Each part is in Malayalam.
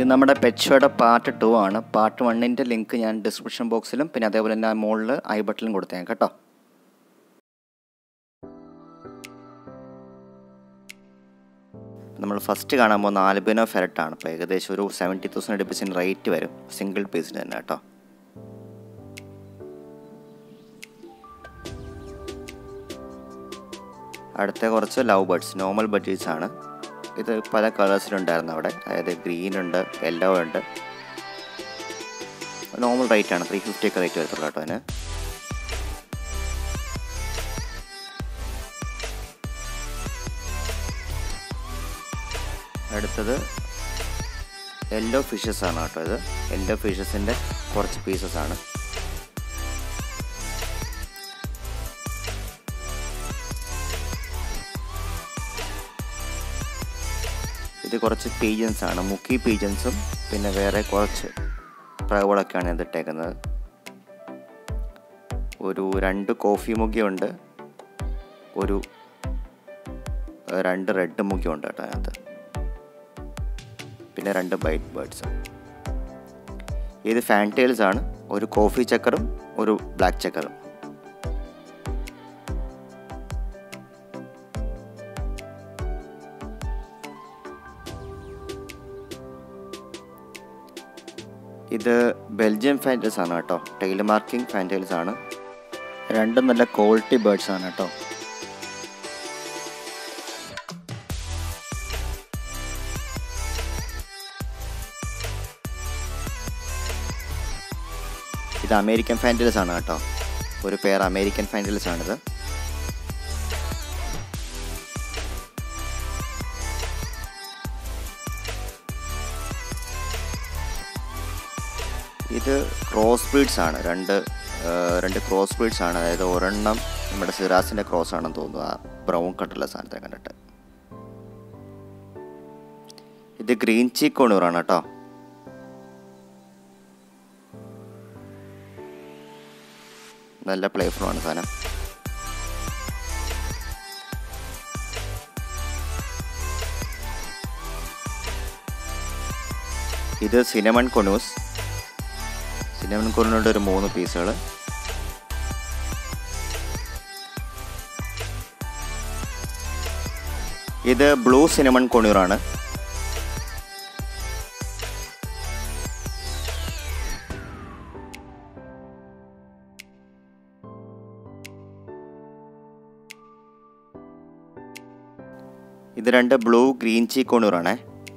നമ്മുടെ പെറ്റ്ഷോയുടെ പാർട്ട് ടു ആണ് പാർട്ട് വണ്ണിൻ്റെ ലിങ്ക് ഞാൻ ഡിസ്ക്രിപ്ഷൻ ബോക്സിലും പിന്നെ അതേപോലെ തന്നെ മുകളിൽ ഐ ബട്ടണിലും കൊടുത്തേക്കാം കേട്ടോ നമ്മൾ ഫസ്റ്റ് കാണാൻ പോകുന്ന ആൽബിനോ ഫെറട്ടാണ് അപ്പോൾ ഏകദേശം ഒരു സെവൻറ്റി തൗസൻഡ് അടുപ്പിച്ചിന് റേറ്റ് വരും സിംഗിൾ പീസിന് തന്നെ കേട്ടോ അടുത്ത കുറച്ച് ലവ് ബേർഡ്സ് നോർമൽ ബഡ്ജറ്റ്സ് ആണ് ഇത് പല കളേഴ്സിലുണ്ടായിരുന്നു അവിടെ അതായത് ഗ്രീൻ ഉണ്ട് യെല്ലോ ഉണ്ട് നോർമൽ റേറ്റ് ആണ് ത്രീ ഫിഫ്റ്റി ഒക്കെ റേറ്റ് വരത്തുള്ളൂ കേട്ടോ അതിന് അടുത്തത് യെല്ലോ ഫിഷസ് ആണ് കേട്ടോ ഇത് യെല്ലോ ഫിഷസിൻ്റെ കുറച്ച് പീസസ് ആണ് ഇത് കുറച്ച് പീജൻസ് ആണ് മുക്കി പീജൻസും പിന്നെ വേറെ കുറച്ച് പ്രാവുകളൊക്കെയാണ് ഇത് ഇട്ടേക്കുന്നത് ഒരു രണ്ട് കോഫി മുഖ്യമുണ്ട് ഒരു രണ്ട് റെഡ് മുഖ്യമുണ്ട് കേട്ടോ അതിനകത്ത് പിന്നെ രണ്ട് ബൈറ്റ് ബേർഡ്സ് ഇത് ഫാൻറ്റെയിൽസ് ആണ് ഒരു കോഫി ചക്കറും ഒരു ബ്ലാക്ക് ചക്കറും ഇത് ബെൽജിയം ഫാൻറ്റൽസ് ആണ് കേട്ടോ ടൈൽ മാർക്കിംഗ് ഫാൻറ്റൽസ് ആണ് രണ്ടും നല്ല ക്വാളിറ്റി ബേർഡ്സ് ആണ് കേട്ടോ ഇത് അമേരിക്കൻ ഫാൻറ്റൽസ് ആണ് കേട്ടോ ഒരു പേർ അമേരിക്കൻ ഫാൻറ്റൽസ് ആണിത് ഇത് ക്രോസ് ബ്രീഡ്സ് ആണ് രണ്ട് രണ്ട് ക്രോസ് ബ്രീഡ്സ് ആണ് അതായത് ഒരെണ്ണം നമ്മുടെ സിറാസിൻ്റെ ക്രോസ് ആണെന്ന് തോന്നുന്നു ആ ബ്രൗൺ കളറുള്ള സാധനത്തെ കണ്ടിട്ട് ഇത് ഗ്രീൻ ചീക്ക് കൊണൂറാണ് കേട്ടോ നല്ല പ്ലേഫുൾ ആണ് സാധനം ഇത് സിനമൺ കൊണൂസ് സിനമൺ കൊണൂറിൻ്റെ ഒരു മൂന്ന് പീസുകൾ ഇത് ബ്ലൂ സിനമൺ കൊണൂറാണ് ഇത് രണ്ട് ബ്ലൂ ഗ്രീൻ ചീ കൊണൂറാണേ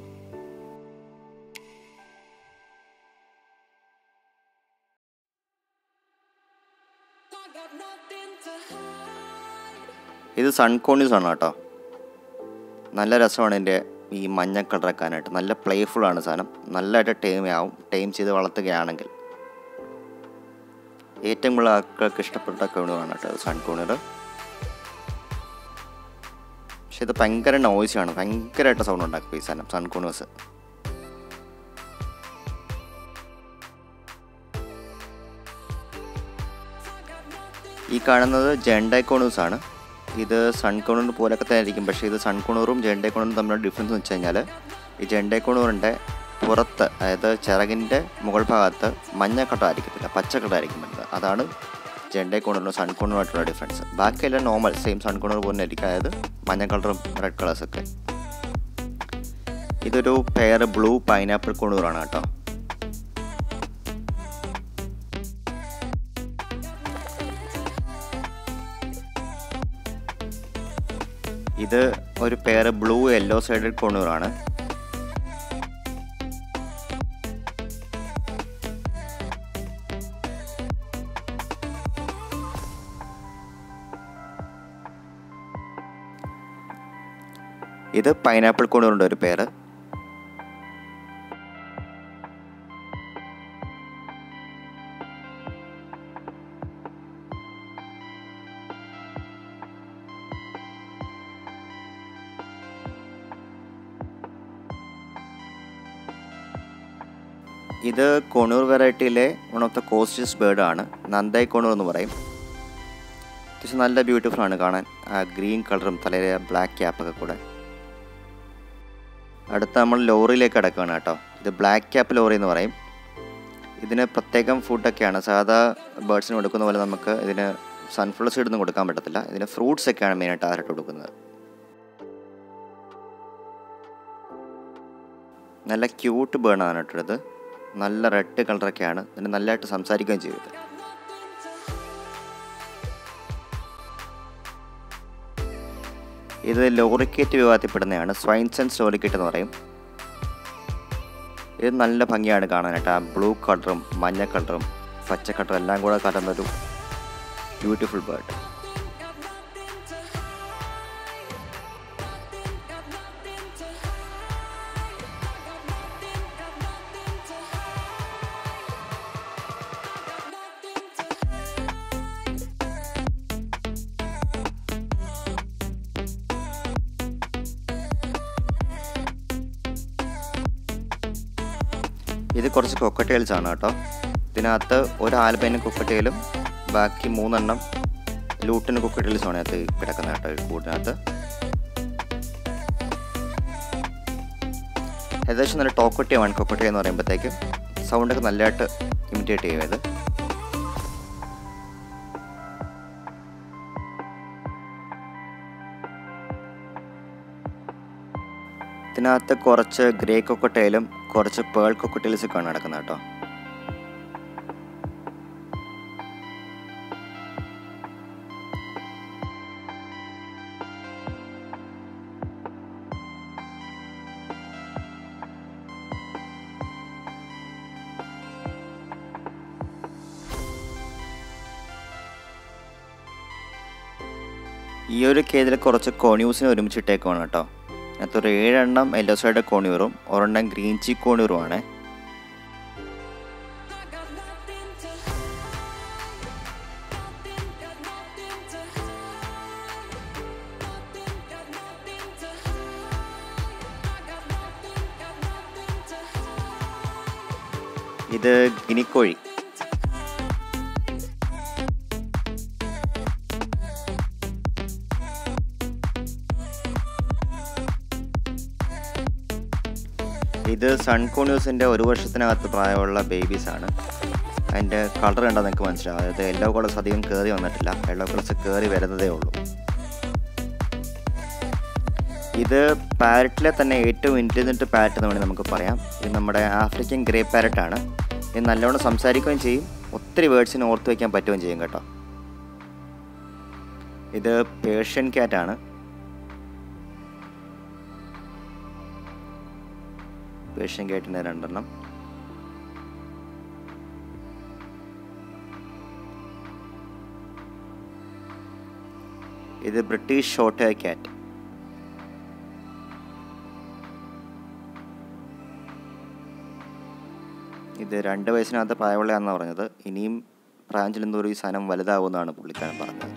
ഇത് സൺകോണീസ് ആണ് കേട്ടോ നല്ല രസമാണ് എൻ്റെ ഈ മഞ്ഞ കളറക്കാനായിട്ട് നല്ല പ്ലേഫുൾ ആണ് സാധനം നല്ലതായിട്ട് ടൈം ആവും ടൈം ചെയ്ത് വളർത്തുകയാണെങ്കിൽ ഏറ്റവും കൂടുതൽ ആൾക്കാർക്ക് ഇഷ്ടപ്പെട്ട കൗണൂറാണ് കേട്ടോ സൺകോണീർ പക്ഷെ ഇത് ഭയങ്കര നോയ്സാണ് ഭയങ്കരമായിട്ട് സൗണ്ട് ഉണ്ടാക്കും ഈ സാധനം സൺകോണേഴ്സ് ഈ കാണുന്നത് ജെൻഡൈക്കോണൂസ് ആണ് ഇത് സൺകോണൂർ പോലൊക്കെ തന്നെ ആയിരിക്കും പക്ഷേ ഇത് സൺകോണൂറും ജെൻഡൈക്കോണൂറും തമ്മിലുള്ള ഡിഫറൻസ് എന്ന് വെച്ച് കഴിഞ്ഞാൽ ഈ ജെൻഡൈക്കോണൂറിൻ്റെ പുറത്ത് അതായത് ചിറകിൻ്റെ മുകൾ ഭാഗത്ത് മഞ്ഞ കളറായിരിക്കത്തില്ല പച്ച കളറായിരിക്കും വരുന്നത് അതാണ് ജെൻഡൈക്കോണൂറിനും സൺകോണൂറുമായിട്ടുള്ള ഡിഫറൻസ് ബാക്കിയെല്ലാം നോർമൽ സെയിം സൺകോണൂർ പോലെ ആയിരിക്കും അതായത് മഞ്ഞ കളറും റെഡ് കളേഴ്സൊക്കെ ഇതൊരു പെയർ ബ്ലൂ പൈനാപ്പിൾ കൊണൂറാണ് കേട്ടോ ഇത് ഒരു പെയർ ബ്ലൂ യെല്ലോ സൈഡഡ് കൊണൂറാണ് ഇത് പൈനാപ്പിൾ കൊണൂറിൻ്റെ ഒരു പേര് ഇത് കൊണൂർ വെറൈറ്റിയിലെ one of the costliest bird ആണ് നന്ദായി കൊണൂർ എന്ന് പറയും അത്യാവശ്യം നല്ല ബ്യൂട്ടിഫുൾ ആണ് കാണാൻ ആ ഗ്രീൻ കളറും തലയിലെ ബ്ലാക്ക് ക്യാപ്പൊക്കെ കൂടെ അടുത്ത നമ്മൾ ലോറിയിലേക്ക് കിടക്കുകയാണ് കേട്ടോ ഇത് ബ്ലാക്ക് ക്യാപ്പ് ലോറി എന്ന് പറയും ഇതിന് പ്രത്യേകം ഫുഡൊക്കെയാണ് സാധാ ബേർഡ്സിന് കൊടുക്കുന്ന പോലെ നമുക്ക് ഇതിന് സൺഫ്ലവർ സീഡ് ഒന്നും കൊടുക്കാൻ പറ്റത്തില്ല ഇതിന് ഫ്രൂട്ട്സ് ഒക്കെയാണ് മെയിനായിട്ട് ആരായിട്ട് കൊടുക്കുന്നത് നല്ല ക്യൂട്ട് ബേണാണ് കേട്ടോ ഇത് നല്ല റെഡ് കളറൊക്കെയാണ് ഇതിന് നല്ലതായിട്ട് സംസാരിക്കുകയും ചെയ്യും ഇത് ഇത് ലോറിക്കേറ്റ് വിഭാഗത്തിൽപ്പെടുന്നതാണ് സ്വൈൻസൺസ് ലോറിക്കേറ്റ് എന്ന് പറയും ഇത് നല്ല ഭംഗിയാണ് കാണാനായിട്ട് ആ ബ്ലൂ കളറും മഞ്ഞ കളറും പച്ച കളറും എല്ലാം കൂടെ കലർന്നൊരു ബ്യൂട്ടിഫുൾ ബേർഡ് ഇത് കുറച്ച് കൊക്കറ്റെയിൽസ് ആണ് കേട്ടോ ഇതിനകത്ത് ഒരു ആൽബൈന് കൊക്കറ്റെയിലും ബാക്കി മൂന്നെണ്ണം ലൂട്ടിന് കൊക്കറ്റെയിൽസും ആണ് അതിനകത്ത് കിടക്കുന്നത് കേട്ടോ ഈ കൂടിനകത്ത് ഏകദേശം നല്ല ടോക്കട്ടിയാണ് കൊക്കട്ടെ എന്ന് പറയുമ്പോഴത്തേക്കും സൗണ്ടൊക്കെ നല്ലതായിട്ട് ഇമിറ്റേറ്റ് ചെയ്യും ഇത് ഇതിനകത്ത് കുറച്ച് ഗ്രേ കൊക്കട്ടയിലും കുറച്ച് പേൾ കൊക്കട്ടയിൽസ് ഒക്കെ നടക്കുന്നത് കേട്ടോ ഈ ഒരു കേജിൽ കുറച്ച് കോണിയൂസിനെ ഒരുമിച്ചിട്ടേക്കുവാണ് കേട്ടോ അതിനകത്ത് ഒരു ഏഴെണ്ണം യെല്ലോ സൈഡ് കോണിയൂറും ഒരെണ്ണം ഗ്രീൻ ചീ കോണിയൂറും ആണ് ഇത് ഗിനിക്കോഴി ഇത് സൺകോണ്യൂസിൻ്റെ ഒരു വർഷത്തിനകത്ത് പ്രായമുള്ള ബേബീസ് ആണ് അതിൻ്റെ കളർ കണ്ടാൽ നിങ്ങൾക്ക് മനസ്സിലാവും അതായത് യെല്ലോ കളേഴ്സ് അധികം കയറി വന്നിട്ടില്ല യെല്ലോ കളേഴ്സ് കയറി വരുന്നതേ ഉള്ളൂ ഇത് പാരറ്റിലെ തന്നെ ഏറ്റവും ഇൻ്റലിജൻറ്റ് പാരറ്റ് എന്ന് വേണമെങ്കിൽ നമുക്ക് പറയാം ഇത് നമ്മുടെ ആഫ്രിക്കൻ ഗ്രേ പാരറ്റാണ് ഇത് നല്ലോണം സംസാരിക്കുകയും ചെയ്യും ഒത്തിരി വേർഡ്സിന് ഓർത്ത് വയ്ക്കാൻ പറ്റുകയും ചെയ്യും കേട്ടോ ഇത് പേർഷ്യൻ ക്യാറ്റാണ് പേർഷ്യൻ ക്യാറ്റിൻ്റെ രണ്ടെണ്ണം ഇത് ബ്രിട്ടീഷ് ഷോർട്ട് ഹെയർ ക്യാറ്റ് ഇത് രണ്ട് വയസ്സിനകത്ത് പ്രായമുള്ളതാണെന്ന് പറഞ്ഞത് ഇനിയും പ്രായം ചെല്ലുന്നതോറും ഈ സാധനം വലുതാവുമെന്നാണ് പുള്ളിക്കാരൻ പറഞ്ഞത്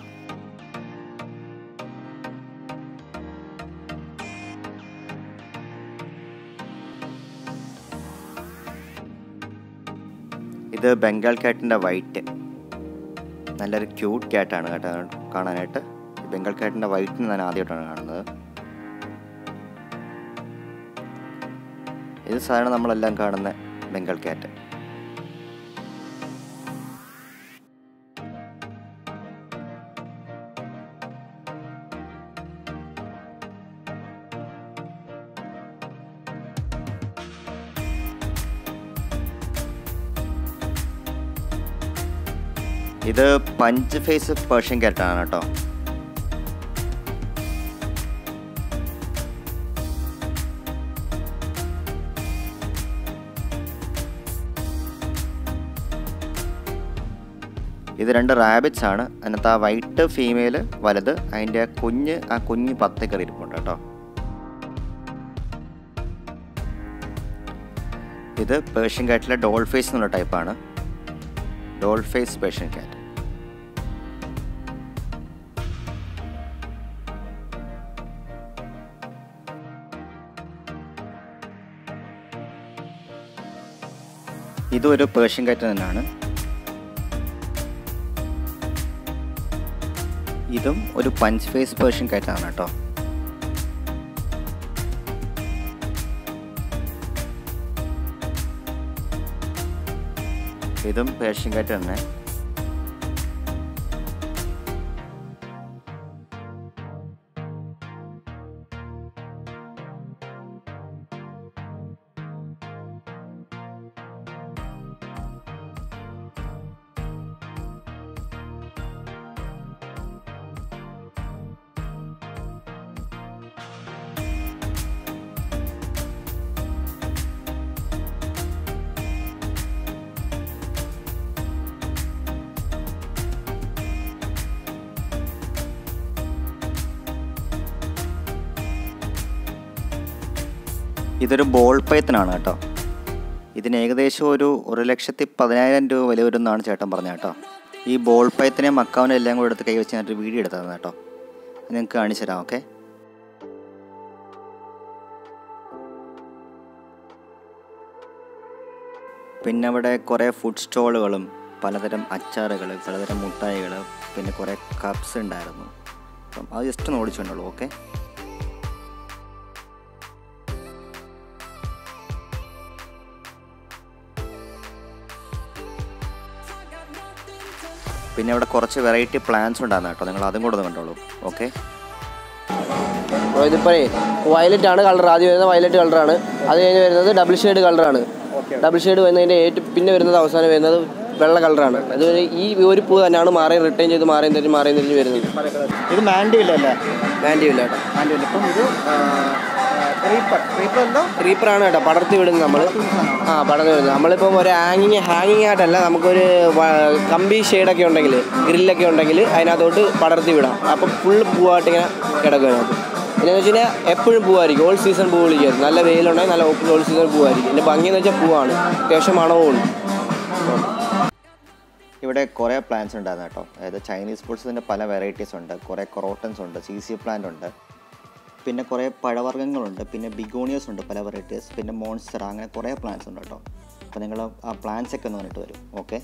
ഇത് ബംഗാൾ ക്യാറ്റിൻ്റെ വൈറ്റ് നല്ലൊരു ക്യൂട്ട് ക്യാറ്റാണ് കേട്ടോ കാണാനായിട്ട് ഈ ബംഗാൾ ക്യാറ്റിൻ്റെ വൈറ്റിന് ഞാൻ ആദ്യമായിട്ടാണ് കാണുന്നത് ഇത് സാധാരണ നമ്മളെല്ലാം കാണുന്ന ബംഗാൾ ക്യാറ്റ് ഇത് പഞ്ച് ഫേസ് പേർഷ്യൻ ക്യാറ്റാണ് കേട്ടോ ഇത് രണ്ട് റാബിറ്റ്സ് ആണ് അതിനകത്ത് ആ വൈറ്റ് ഫീമെയിൽ വലുത് അതിൻ്റെ ആ കുഞ്ഞ് ആ കുഞ്ഞ് പത്ത് കയറി ഇരിപ്പുണ്ട് കേട്ടോ ഇത് പേർഷ്യൻ ക്യാറ്റിലെ ഡോൾ ഫേസ് എന്നുള്ള ടൈപ്പാണ് ഡോൾ ഫേസ് പേർഷ്യൻ ക്യാറ്റ് ഇതും ഒരു പേർഷ്യൻ ക്യാറ്റ് തന്നെയാണ് ഇതും ഒരു പഞ്ച് ഫേസ് പേർഷ്യൻ കാറ്റാണ് കേട്ടോ ഇതും പേർഷ്യൻ കാറ്റ് തന്നെ ഇതൊരു ബോൾ പൈത്തനാണ് കേട്ടോ ഇതിന് ഏകദേശം ഒരു ഒരു ലക്ഷത്തി പതിനായിരം രൂപ വില വരുമെന്നാണ് ചേട്ടൻ പറഞ്ഞത് കേട്ടോ ഈ ബോൾ പൈത്തിനെ മക്കാവിനെ എല്ലാം കൂടെ എടുത്ത് കൈ വെച്ച് ഞാനൊരു വീഡിയോ എടുത്തതാണ് കേട്ടോ അത് നിങ്ങൾക്ക് കാണിച്ചു തരാം ഓക്കെ പിന്നെ അവിടെ കുറേ ഫുഡ് സ്റ്റോളുകളും പലതരം അച്ചാറുകൾ പലതരം മുട്ടായികൾ പിന്നെ കുറേ കപ്സ് ഉണ്ടായിരുന്നു അപ്പം അത് ജസ്റ്റ് ഒന്ന് ഓടിച്ചുകൊണ്ടുള്ളൂ ഓക്കെ പിന്നെ അവിടെ കുറച്ച് വെറൈറ്റി പ്ലാൻസ് ഉണ്ടായിരുന്നു കേട്ടോ നിങ്ങൾ അതും കൂടെ ഒന്ന് കണ്ടോളൂ ഓക്കെ ബ്രോ ഇതിപ്പോഴേ വയലറ്റ് ആണ് കളർ ആദ്യം വരുന്നത് വയലറ്റ് കളറാണ് അത് കഴിഞ്ഞ് വരുന്നത് ഡബിൾ ഷെയ്ഡ് കളറാണ് ഡബിൾ ഷെയ്ഡ് വരുന്നതിൻ്റെ ഏറ്റവും പിന്നെ വരുന്നത് അവസാനം വരുന്നത് വെള്ള കളറാണ് അത് ഈ ഒരു പൂ തന്നെയാണ് മാറി റിട്ടേൺ ചെയ്ത് മാറിയും തിരിഞ്ഞ് മാറിയും തിരിഞ്ഞ് വരുന്നത് ഇത് മാൻഡിവില്ല അല്ലേ മാൻഡിവില്ല കേട്ടോ മാൻഡിവില്ല ഇപ്പം ഇത് ക്രീപ്പർ ക്രീപ്പർ എന്തോ ക്രീപ്പറാണ് കേട്ടോ പടർത്തി വിടുന്നത് നമ്മൾ ആ പടർത്തി വിടുന്നത് നമ്മളിപ്പം ഒരു ഹാങ്ങിങ് ഹാങ്ങിങ് ആയിട്ടല്ല നമുക്കൊരു വ- കമ്പി ഷെയ്ഡൊക്കെ ഉണ്ടെങ്കിൽ ഗ്രില്ലൊക്കെ ഉണ്ടെങ്കിൽ അതിനകത്തോട്ട് പടർത്തി വിടാം അപ്പം ഫുള്ള് പൂവായിട്ട് ഇങ്ങനെ കിടക്കും അതിനകത്ത് പിന്നെന്ന് വെച്ച് കഴിഞ്ഞാൽ എപ്പോഴും പൂവായിരിക്കും ഓൾ സീസൺ പൂ വിളിക്കും നല്ല വെയിലുണ്ടെങ്കിൽ നല്ല ഓൾ സീസൺ പൂവായിരിക്കും എൻ്റെ ഭംഗിയെന്ന് വെച്ചാൽ പൂവാണ് അത്യാവശ്യം മണവും ഉണ്ട് ഇവിടെ കുറേ പ്ലാന്റ്സ് ഉണ്ടായിരുന്നു കേട്ടോ അതായത് ചൈനീസ് ഫുഡ്സിൻ്റെ പല വെറൈറ്റീസ് ഉണ്ട് കുറേ കൊറോട്ടൻസ് ഉണ്ട് സി സി പ്ലാന്റ് ഉണ്ട് പിന്നെ കുറേ പഴവർഗ്ഗങ്ങളുണ്ട് പിന്നെ ബിഗോണിയസ് ഉണ്ട് പല വെറൈറ്റീസ് പിന്നെ മോൺസ്റ്റർ അങ്ങനെ കുറേ പ്ലാന്റ്സ് ഉണ്ട് കേട്ടോ അപ്പോൾ നിങ്ങൾ ആ പ്ലാന്റ്സ് ഒക്കെ ഒന്ന് കണ്ടിട്ട് വരും ഓക്കെ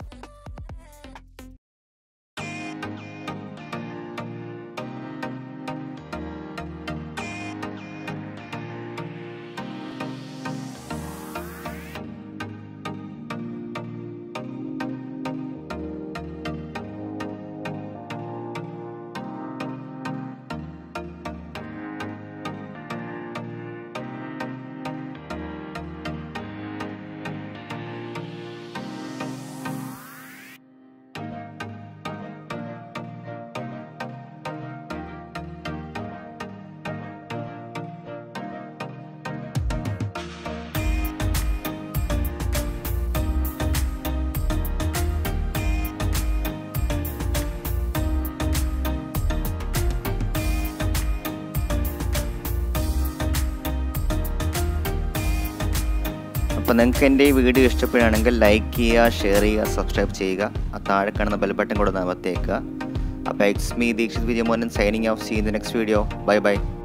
അപ്പോൾ നിങ്ങൾക്ക് എൻ്റെ ഈ വീഡിയോ ഇഷ്ടപ്പെടുകയാണെങ്കിൽ ലൈക്ക് ചെയ്യുക ഷെയർ ചെയ്യുക സബ്സ്ക്രൈബ് ചെയ്യുക ആ താഴെ കാണുന്ന ബെൽ ബട്ടൺ കൂടെ നമർത്തേക്കുക അപ്പോൾ it's me Dheekshith Vijayamohan signing off see in the next video bye by